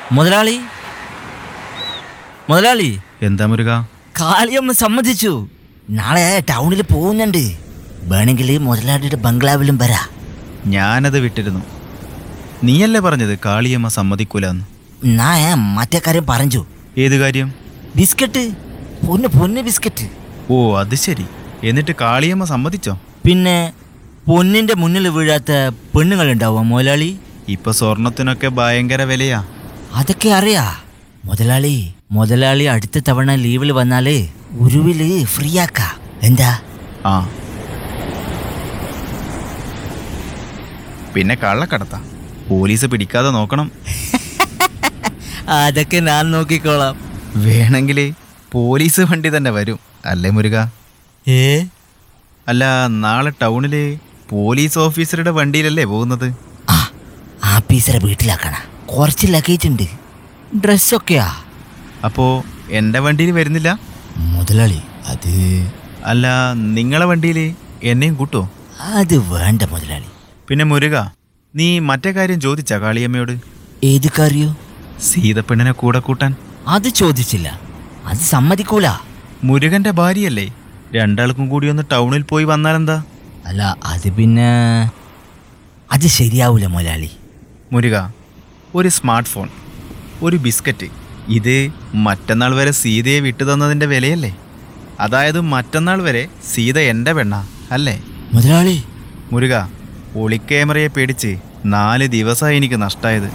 മുതലാളി മുതലാളി എന്താ മുരുക കാളിയമ്മ സമ്മതിച്ചു നാളെ ടൗണിൽ പോകുന്നുണ്ട് വേണമെങ്കിൽ മുതലാളിയുടെ ബംഗ്ലാവിലും വരാ ഞാനത് വിട്ടിരുന്നു നീയല്ലേ പറഞ്ഞത് കാളിയമ്മ സമ്മതിക്കൂലെന്ന് നാ മറ്റേ കാര്യം പറഞ്ഞു ഏത് കാര്യം ബിസ്ക്കറ്റ് പൊന്ന് പൊന്ന് ബിസ്ക്കറ്റ് ഓ അത് ശരി എന്നിട്ട് കാളിയമ്മ സമ്മതിച്ചോ പിന്നെ പൊന്നിന്റെ മുന്നിൽ വീഴാത്ത പെണ്ണുങ്ങൾ ഉണ്ടാവും മുതലാളി ഇപ്പൊ സ്വർണത്തിനൊക്കെ ഭയങ്കര വിലയാ അതൊക്കെ അറിയാ മുതലാളി മുതലാളി അടുത്ത തവണ ലീവിൽ വന്നാല് ഉരുവില് ഫ്രീ ആക്ക എന്താ ആ പിന്നെ കള്ളക്കടത്ത പോലീസ് പിടിക്കാതെ നോക്കണം അതൊക്കെ ഞാൻ നോക്കിക്കോളാം വേണമെങ്കിൽ പോലീസ് വണ്ടി തന്നെ വരും അല്ലേ മുരുക ഏ അല്ല നാളെ ടൗണില് പോലീസ് ഓഫീസറുടെ വണ്ടിയിലല്ലേ പോകുന്നത് ആ ആപ്പീസറെ വീട്ടിലാക്കണ കുറച്ച് ലഗേജ് ഉണ്ട് ഡ്രസ്സൊക്കെയാ അപ്പോ എൻ്റെ വണ്ടിയിൽ വരുന്നില്ല മുതലാളി അത് അല്ല നിങ്ങളെ വണ്ടിയിൽ എന്നെയും കൂട്ടോ അത് വേണ്ട മുതലാളി പിന്നെ മുരുക നീ മറ്റേ കാര്യം ചോദിച്ചാ കാളിയമ്മയോട് ഏത് കാര്യോ സീതപ്പെണ്ണിനെ കൂടെ കൂട്ടാൻ അത് ചോദിച്ചില്ല അത് സമ്മതിക്കൂല മുരുകന്റെ ഭാര്യയല്ലേ രണ്ടാൾക്കും കൂടി ഒന്ന് ടൗണിൽ പോയി വന്നാലെന്താ അല്ല അത് പിന്നെ അത് ശരിയാവൂല മുതലാളി മുരുക ഒരു സ്മാർട്ട് ഫോൺ ഒരു ബിസ്ക്കറ്റ് ഇത് മറ്റന്നാൾ വരെ സീതയെ വിട്ടു തന്നതിൻ്റെ വിലയല്ലേ അതായത് മറ്റന്നാൾ വരെ സീത എൻ്റെ പെണ്ണാ അല്ലേ മുതലാളി മുരുക ഒളിക്യാമറയെ പേടിച്ച് നാല് ദിവസമായി എനിക്ക് നഷ്ടമായത്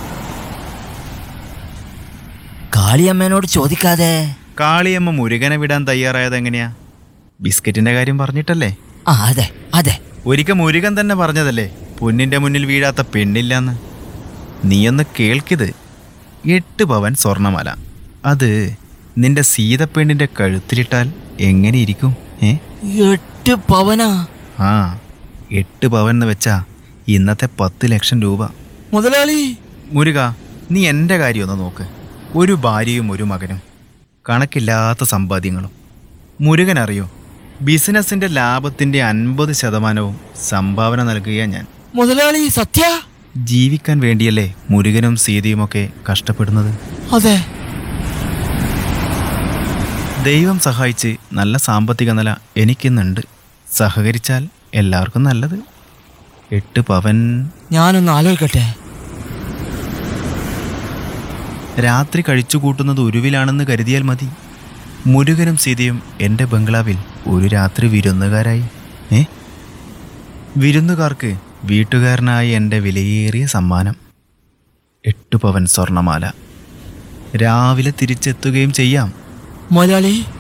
കാളിയമ്മേനോട് ചോദിക്കാതെ കാളിയമ്മ മുരുകനെ വിടാൻ തയ്യാറായത് എങ്ങനെയാ ബിസ്ക്കറ്റിന്റെ കാര്യം പറഞ്ഞിട്ടല്ലേ ആ അതെ അതെ ഒരിക്കൽ മുരുകൻ തന്നെ പറഞ്ഞതല്ലേ പൊന്നിന്റെ മുന്നിൽ വീഴാത്ത പെണ്ണില്ലെന്ന് നീയൊന്ന് കേൾക്കിത് എട്ട് പവൻ സ്വർണമല അത് നിന്റെ സീതപ്പെണ്ണിന്റെ കഴുത്തിലിട്ടാൽ എങ്ങനെ ഇരിക്കും ഏ എട്ട് പവനാ ആ എട്ട് പവൻ എന്ന് വെച്ചാ ഇന്നത്തെ പത്ത് ലക്ഷം രൂപ മുതലാളി മുരുക നീ എൻ്റെ കാര്യമൊന്ന് നോക്ക് ഒരു ഭാര്യയും ഒരു മകനും കണക്കില്ലാത്ത സമ്പാദ്യങ്ങളും മുരുകൻ അറിയോ ബിസിനസിന്റെ ലാഭത്തിന്റെ അൻപത് ശതമാനവും സംഭാവന നൽകുക ഞാൻ മുതലാളി സത്യ ജീവിക്കാൻ വേണ്ടിയല്ലേ മുരുകനും സീതയുമൊക്കെ കഷ്ടപ്പെടുന്നത് അതെ ദൈവം സഹായിച്ച് നല്ല സാമ്പത്തിക നില എനിക്കിന്നുണ്ട് സഹകരിച്ചാൽ എല്ലാവർക്കും നല്ലത് എട്ട് പവൻ ഞാനൊന്ന് ആലോചിക്കട്ടെ രാത്രി കഴിച്ചു കൂട്ടുന്നത് ഉരുവിലാണെന്ന് കരുതിയാൽ മതി മുരുകനും സീതയും എൻ്റെ ബംഗ്ലാവിൽ ഒരു രാത്രി വിരുന്നുകാരായി ഏ വിരുന്നുകാർക്ക് വീട്ടുകാരനായി എൻ്റെ വിലയേറിയ സമ്മാനം എട്ടു പവൻ സ്വർണമാല രാവിലെ തിരിച്ചെത്തുകയും ചെയ്യാം മുതലാളി